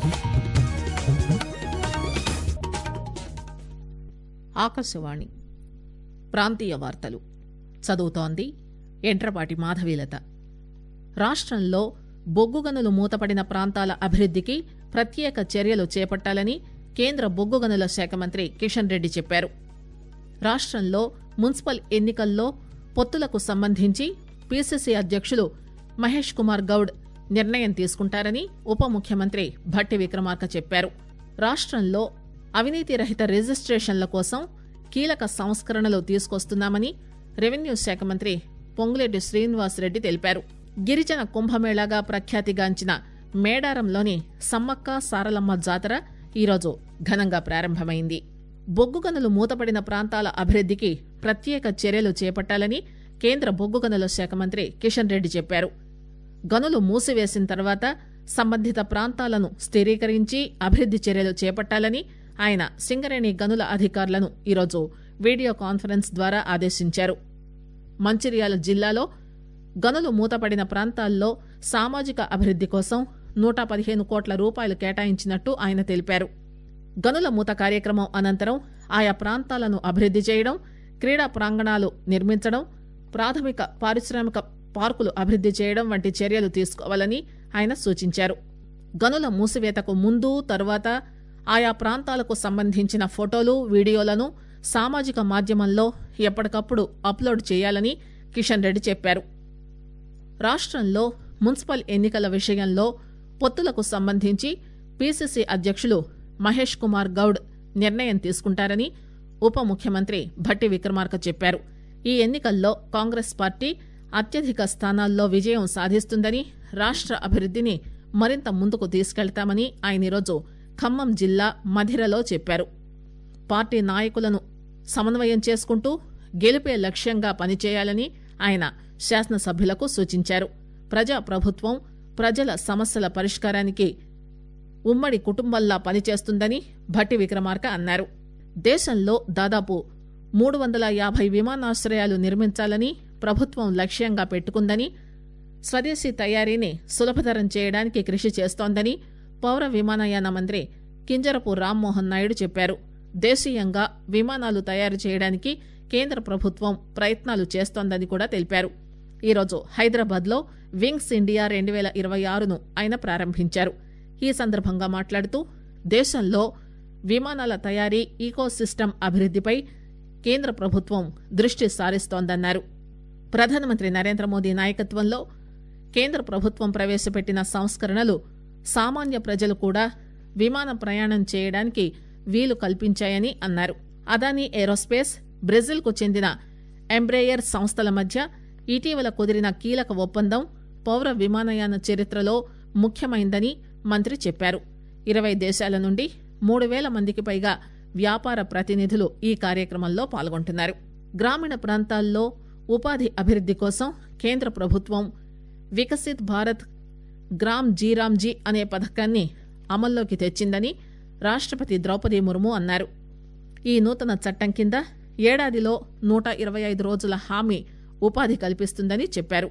ఆకాశవాణి ప్రాంతీయ వార్తలు చదువుతోంది ఎంట్రపాటి మాధవీలత రాష్ట్రంలో బొగ్గు గనులు మూతపడిన ప్రాంతాల అభివృద్దికి ప్రత్యేక చర్యలు చేపట్టాలని కేంద్ర బొగ్గు గనుల శాఖ మంత్రి కిషన్ రెడ్డి చెప్పారు రాష్ట్రంలో మున్సిపల్ ఎన్నికల్లో పొత్తులకు సంబంధించి పీసీసీ అధ్యక్షులు మహేష్ కుమార్ గౌడ్ నిర్ణయం తీసుకుంటారని ఉప ముఖ్యమంత్రి భట్టి విక్రమార్క చెప్పారు రాష్ట్రంలో అవినీతి రహిత రిజిస్ట్రేషన్ల కోసం కీలక సంస్కరణలు తీసుకొస్తున్నామని రెవెన్యూ శాఖ మంత్రి పొంగులేటి శ్రీనివాసరెడ్డి తెలిపారు గిరిజన కుంభమేళాగా ప్రఖ్యాతిగాంచిన మేడారంలోని సమ్మక్క సారలమ్మ జాతర ఈరోజు ఘనంగా ప్రారంభమైంది బొగ్గు గనులు మూతపడిన ప్రాంతాల అభివృద్దికి ప్రత్యేక చర్యలు చేపట్టాలని కేంద్ర బొగ్గు గనుల శాఖ మంత్రి కిషన్ రెడ్డి చెప్పారు గనులు మూసివేసిన తర్వాత సంబంధిత ప్రాంతాలను స్థిరీకరించి అభివృద్ది చర్యలు చేపట్టాలని ఆయన సింగరేణి గనుల అధికారులను ఈరోజు వీడియో కాన్ఫరెన్స్ ద్వారా ఆదేశించారు మంచిర్యాల జిల్లాలో గనులు మూతపడిన ప్రాంతాల్లో సామాజిక అభివృద్ది కోసం నూట పదిహేను కోట్ల రూపాయలు కేటాయించినట్టు ఆయన తెలిపారు గనుల మూత కార్యక్రమం అనంతరం ఆయా ప్రాంతాలను అభివృద్ది చేయడం క్రీడా ప్రాంగణాలు నిర్మించడం ప్రాథమిక పారిశ్రామిక పార్కులు అభివృద్ది చేయడం వంటి చర్యలు తీసుకోవాలని ఆయన సూచించారు గనుల మూసివేతకు ముందు తరువాత ఆయా ప్రాంతాలకు సంబంధించిన ఫోటోలు వీడియోలను సామాజిక మాధ్యమంలో ఎప్పటికప్పుడు అప్లోడ్ చేయాలని కిషన్ రెడ్డి చెప్పారు రాష్ట్రంలో మున్సిపల్ ఎన్నికల విషయంలో పొత్తులకు సంబంధించి పీసీసీ అధ్యక్షులు మహేష్ కుమార్ గౌడ్ నిర్ణయం తీసుకుంటారని ఉప ముఖ్యమంత్రి భట్టి విక్రమార్క చెప్పారు ఈ ఎన్నికల్లో కాంగ్రెస్ పార్టీ అత్యధిక స్థానాల్లో విజయం సాధిస్తుందని రాష్ట్ర అభివృద్దిని మరింత ముందుకు తీసుకెళ్తామని ఆయన ఈరోజు ఖమ్మం జిల్లా మధిరలో చెప్పారు పార్టీ నాయకులను సమన్వయం చేసుకుంటూ గెలిపే లక్ష్యంగా పనిచేయాలని ఆయన శాసనసభ్యులకు సూచించారు ప్రజా ప్రభుత్వం ప్రజల సమస్యల పరిష్కారానికి ఉమ్మడి కుటుంబంలా పనిచేస్తుందని భట్టి విక్రమార్క అన్నారు దేశంలో దాదాపు మూడు వందల యాభై విమానాశ్రయాలు నిర్మించాలని ప్రభుత్వం లక్ష్యంగా పెట్టుకుందని స్వదేశీ తయారీని సులభతరం చేయడానికి కృషి చేస్తోందని పౌర విమానయాన మంత్రి కింజరపు రామ్మోహన్ నాయుడు చెప్పారు దేశీయంగా విమానాలు తయారు చేయడానికి కేంద్ర ప్రభుత్వం ప్రయత్నాలు చేస్తోందని కూడా తెలిపారు ఈరోజు హైదరాబాద్లో వింగ్స్ ఇండియా రెండు వేల ఇరవై ఆరును ఆయన ప్రారంభించారు ఈ సందర్భంగా మాట్లాడుతూ దేశంలో విమానాల తయారీ ఈకో సిస్టమ్ అభివృద్దిపై కేంద్ర ప్రభుత్వం దృష్టి సారిస్తోందన్నారు ప్రధానమంత్రి నరేంద్ర మోదీ నాయకత్వంలో కేంద్ర ప్రభుత్వం ప్రవేశపెట్టిన సంస్కరణలు సామాన్య ప్రజలు కూడా విమాన ప్రయాణం చేయడానికి వీలు కల్పించాయని అన్నారు అదానీ ఏరోస్పేస్ బ్రెజిల్కు చెందిన ఎంబ్రేయర్ సంస్థల మధ్య ఇటీవల కుదిరిన కీలక ఒప్పందం పౌర విమానయాన చరిత్రలో ముఖ్యమైందని మంత్రి చెప్పారు ఇరవై దేశాల నుండి మూడు వేల మందికి పైగా వ్యాపార ప్రతినిధులు ఈ కార్యక్రమంలో పాల్గొంటున్నారు గ్రామీణ ప్రాంతాల్లో ఉపాధి అభివృద్ది కోసం కేంద్ర ప్రభుత్వం వికసిత్ భారత్ గ్రామ్ జీరామ్జీ అనే పథకాన్ని అమల్లోకి తెచ్చిందని రాష్టపతి ద్రౌపది ముర్ము అన్నారు ఈ నూతన చట్టం కింద ఏడాదిలో నూట ఇరవై ఐదు రోజుల హామీ ఉపాధి కల్పిస్తుందని చెప్పారు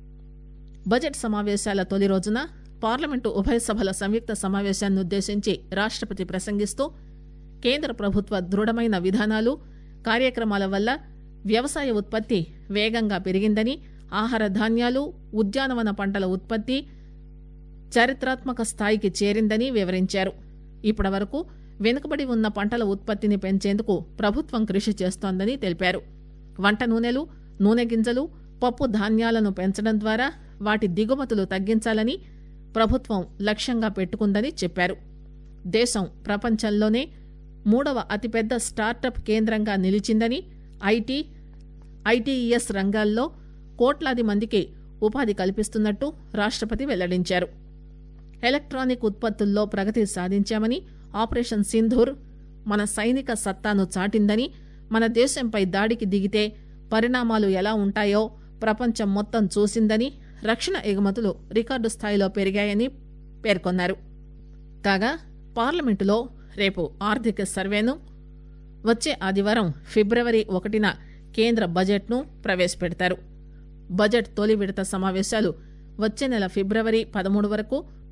బడ్జెట్ సమావేశాల తొలి రోజున పార్లమెంటు ఉభయ సభల సంయుక్త సమావేశాన్ని ఉద్దేశించి రాష్టపతి ప్రసంగిస్తూ కేంద్ర ప్రభుత్వ దృఢమైన విధానాలు కార్యక్రమాల వల్ల వ్యవసాయ ఉత్పత్తి వేగంగా పెరిగిందని ఆహార ధాన్యాలు ఉద్యానవన పంటల ఉత్పత్తి చారిత్రాత్మక స్థాయికి చేరిందని వివరించారు ఇప్పటి వరకు వెనుకబడి ఉన్న పంటల ఉత్పత్తిని పెంచేందుకు ప్రభుత్వం కృషి చేస్తోందని తెలిపారు వంట నూనెలు నూనె గింజలు పప్పు ధాన్యాలను పెంచడం ద్వారా వాటి దిగుమతులు తగ్గించాలని ప్రభుత్వం లక్ష్యంగా పెట్టుకుందని చెప్పారు దేశం ప్రపంచంలోనే మూడవ అతిపెద్ద స్టార్టప్ కేంద్రంగా నిలిచిందని ఐటీ ఐటీఈఎస్ రంగాల్లో కోట్లాది మందికి ఉపాధి కల్పిస్తున్నట్టు రాష్టపతి వెల్లడించారు ఎలక్ట్రానిక్ ఉత్పత్తుల్లో ప్రగతి సాధించామని ఆపరేషన్ సింధూర్ మన సైనిక సత్తాను చాటిందని మన దేశంపై దాడికి దిగితే పరిణామాలు ఎలా ఉంటాయో ప్రపంచం మొత్తం చూసిందని రక్షణ ఎగుమతులు రికార్డు స్థాయిలో పెరిగాయని పేర్కొన్నారు కాగా పార్లమెంటులో రేపు ఆర్థిక సర్వేను వచ్చే ఆదివారం ఫిబ్రవరి ఒకటిన కేంద్ర బడ్జెట్ను ప్రవేశపెడతారు బడ్జెట్ తొలి విడత సమావేశాలు వచ్చే నెల ఫిబ్రవరి పదమూడు వరకు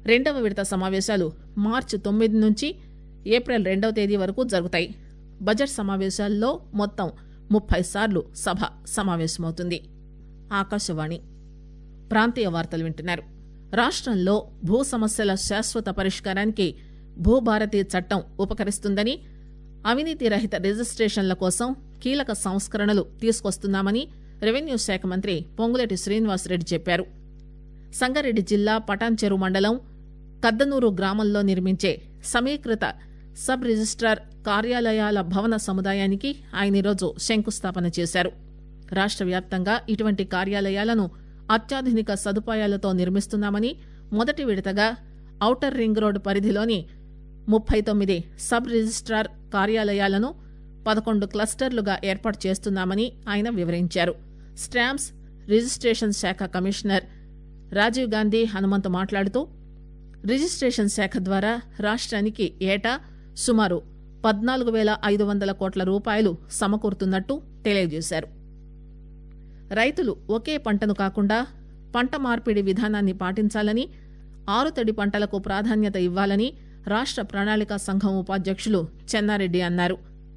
రెండవ విడత సమావేశాలు మార్చి తొమ్మిది నుంచి ఏప్రిల్ రెండవ తేదీ వరకు జరుగుతాయి బడ్జెట్ సమావేశాల్లో మొత్తం ముప్పై సార్లు సభ సమావేశమవుతుంది ఆకాశవాణి ప్రాంతీయ వార్తలు వింటున్నారు రాష్ట్రంలో భూ సమస్యల శాశ్వత పరిష్కారానికి భూభారతి చట్టం ఉపకరిస్తుందని అవినీతి రహిత రిజిస్ట్రేషన్ల కోసం కీలక సంస్కరణలు తీసుకొస్తున్నామని రెవెన్యూ శాఖ మంత్రి పొంగులేటి శ్రీనివాసరెడ్డి చెప్పారు సంగారెడ్డి జిల్లా పటాన్చెరు మండలం కద్దనూరు గ్రామంలో నిర్మించే సమీకృత సబ్ రిజిస్ట్రార్ కార్యాలయాల భవన సముదాయానికి ఆయన ఈరోజు శంకుస్థాపన చేశారు రాష్ట్ర వ్యాప్తంగా ఇటువంటి కార్యాలయాలను అత్యాధునిక సదుపాయాలతో నిర్మిస్తున్నామని మొదటి విడతగా ఔటర్ రింగ్ రోడ్డు పరిధిలోని ముప్పై తొమ్మిది సబ్ రిజిస్ట్రార్ కార్యాలయాలను పదకొండు క్లస్టర్లుగా ఏర్పాటు చేస్తున్నామని ఆయన వివరించారు స్టాంప్స్ రిజిస్ట్రేషన్ శాఖ కమిషనర్ రాజీవ్ గాంధీ హనుమంతు మాట్లాడుతూ రిజిస్ట్రేషన్ శాఖ ద్వారా రాష్ట్రానికి ఏటా సుమారు పద్నాలుగు వేల ఐదు వందల కోట్ల రూపాయలు సమకూరుతున్నట్టు తెలియజేశారు రైతులు ఒకే పంటను కాకుండా పంట మార్పిడి విధానాన్ని పాటించాలని ఆరుతడి పంటలకు ప్రాధాన్యత ఇవ్వాలని రాష్ట్ర ప్రణాళికా సంఘం ఉపాధ్యక్షులు చెన్నారెడ్డి అన్నారు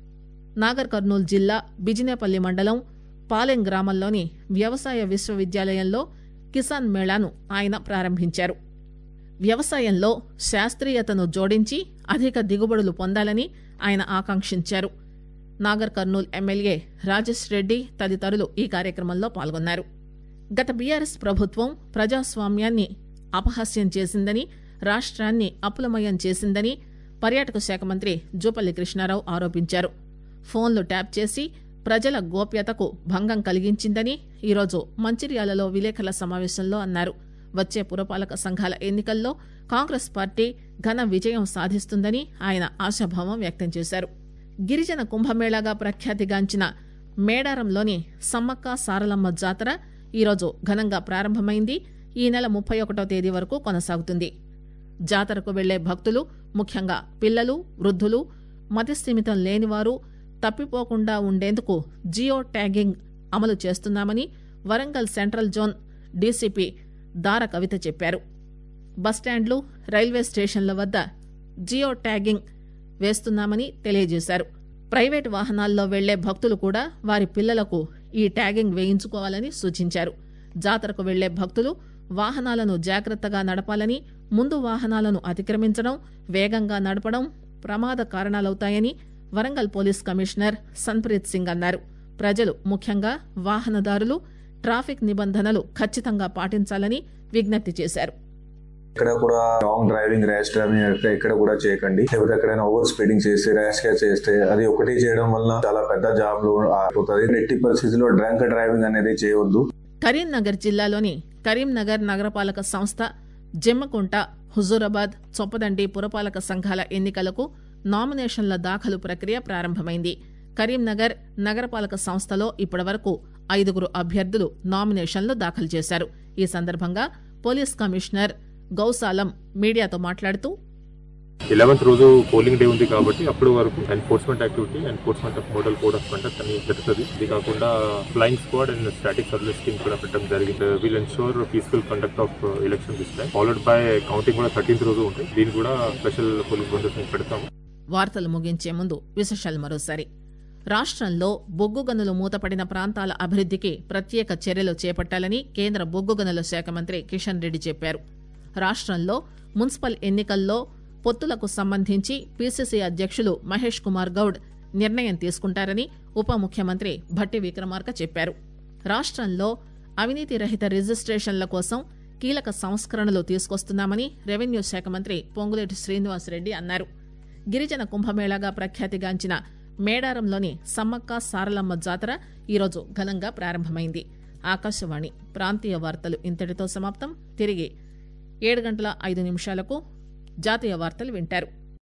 నాగర్ కర్నూలు జిల్లా బిజినేపల్లి మండలం పాలెం గ్రామంలోని వ్యవసాయ విశ్వవిద్యాలయంలో కిసాన్ మేళాను ఆయన ప్రారంభించారు వ్యవసాయంలో శాస్త్రీయతను జోడించి అధిక దిగుబడులు పొందాలని ఆయన ఆకాంక్షించారు నాగర్ కర్నూల్ ఎమ్మెల్యే రాజేష్ రెడ్డి తదితరులు ఈ కార్యక్రమంలో పాల్గొన్నారు గత బీఆర్ఎస్ ప్రభుత్వం ప్రజాస్వామ్యాన్ని అపహాస్యం చేసిందని రాష్ట్రాన్ని అప్పులమయం చేసిందని పర్యాటక శాఖ మంత్రి జూపల్లి కృష్ణారావు ఆరోపించారు ఫోన్లు ట్యాప్ చేసి ప్రజల గోప్యతకు భంగం కలిగించిందని ఈరోజు మంచిర్యాలలో విలేకరుల సమావేశంలో అన్నారు వచ్చే పురపాలక సంఘాల ఎన్నికల్లో కాంగ్రెస్ పార్టీ ఘన విజయం సాధిస్తుందని ఆయన ఆశాభావం వ్యక్తం చేశారు గిరిజన కుంభమేళాగా ప్రఖ్యాతిగాంచిన మేడారంలోని సమ్మక్క సారలమ్మ జాతర ఈరోజు ఘనంగా ప్రారంభమైంది ఈ నెల ముప్పై ఒకటో తేదీ వరకు కొనసాగుతుంది జాతరకు వెళ్లే భక్తులు ముఖ్యంగా పిల్లలు వృద్ధులు మతిస్థిమితం లేనివారు తప్పిపోకుండా ఉండేందుకు జియో ట్యాగింగ్ అమలు చేస్తున్నామని వరంగల్ సెంట్రల్ జోన్ డీసీపీ దార కవిత చెప్పారు బస్టాండ్లు రైల్వే స్టేషన్ల వద్ద జియో ట్యాగింగ్ వేస్తున్నామని తెలియజేశారు ప్రైవేటు వాహనాల్లో వెళ్లే భక్తులు కూడా వారి పిల్లలకు ఈ ట్యాగింగ్ వేయించుకోవాలని సూచించారు జాతరకు వెళ్లే భక్తులు వాహనాలను జాగ్రత్తగా నడపాలని ముందు వాహనాలను అతిక్రమించడం వేగంగా నడపడం ప్రమాద కారణాలవుతాయని వరంగల్ పోలీస్ కమిషనర్ సన్ప్రీత్ సింగ్ అన్నారు ప్రజలు ముఖ్యంగా వాహనదారులు ట్రాఫిక్ నిబంధనలు ఖచ్చితంగా పాటించాలని విజ్ఞప్తి చేశారు ఎక్కడ కూడా రాంగ్ డ్రైవింగ్ ర్యాష్ డ్రైవింగ్ ఎక్కడ ఎక్కడ కూడా చేయకండి లేకపోతే ఎక్కడైనా ఓవర్ స్పీడింగ్ చేసి ర్యాష్ గా చేస్తే అది ఒకటి చేయడం వల్ల చాలా పెద్ద జామ్ లో ఆగిపోతుంది ఎట్టి పరిస్థితిలో డ్రంక్ డ్రైవింగ్ అనేది చేయవద్దు కరీంనగర్ జిల్లాలోని కరీంనగర్ నగరపాలక సంస్థ జమ్మకుంట హుజూరాబాద్ చొప్పదండి పురపాలక సంఘాల ఎన్నికలకు నామినేషన్ల దాఖలు ప్రక్రియ ప్రారంభమైంది కరీంనగర్ నగరపాలక సంస్థలో ఇప్పటివరకు ఐదుగురు అభ్యర్థులు నామినేషన్లు దాఖలు చేశారు ఈ సందర్భంగా పోలీస్ కమిషనర్ గౌసాలం మీడియాతో మాట్లాడుతూ ఎలెవెంత్ రోజు పోలింగ్ డే ఉంది కాబట్టి అప్పటి వరకు enforcement activity enforcement of model code of conduct అని జరుగుతుంది ఇది కాకుండా flying squad and static service team కూడా పెట్టడం జరిగింది we'll ensure peaceful conduct of election this time followed by counting కూడా థర్టీన్త్ రోజు ఉంటుంది దీన్ని కూడా స్పెషల్ పోలింగ్ బందోబస్తు పెడతాము వార్తలు ముగించే ముందు విశేషాలు మరోసారి రాష్ట్రంలో బొగ్గు గనులు మూతపడిన ప్రాంతాల అభివృద్ధికి ప్రత్యేక చర్యలు చేపట్టాలని కేంద్ర బొగ్గు గనుల శాఖ మంత్రి కిషన్ రెడ్డి చెప్పారు రాష్ట్రంలో మున్సిపల్ ఎన్నికల్లో పొత్తులకు సంబంధించి పీసీసీ అధ్యక్షులు మహేష్ కుమార్ గౌడ్ నిర్ణయం తీసుకుంటారని ఉప ముఖ్యమంత్రి భట్టి విక్రమార్క చెప్పారు రాష్ట్రంలో అవినీతి రహిత రిజిస్ట్రేషన్ల కోసం కీలక సంస్కరణలు తీసుకొస్తున్నామని రెవెన్యూ శాఖ మంత్రి పొంగులేటి శ్రీనివాసరెడ్డి అన్నారు గిరిజన కుంభమేళాగా ప్రఖ్యాతిగాంచిన మేడారంలోని సమ్మక్క సారలమ్మ జాతర ఈరోజు ఘనంగా ప్రారంభమైంది ఆకాశవాణి ప్రాంతీయ వార్తలు ఇంతటితో సమాప్తం తిరిగి ఏడు గంటల ఐదు నిమిషాలకు జాతీయ వార్తలు వింటారు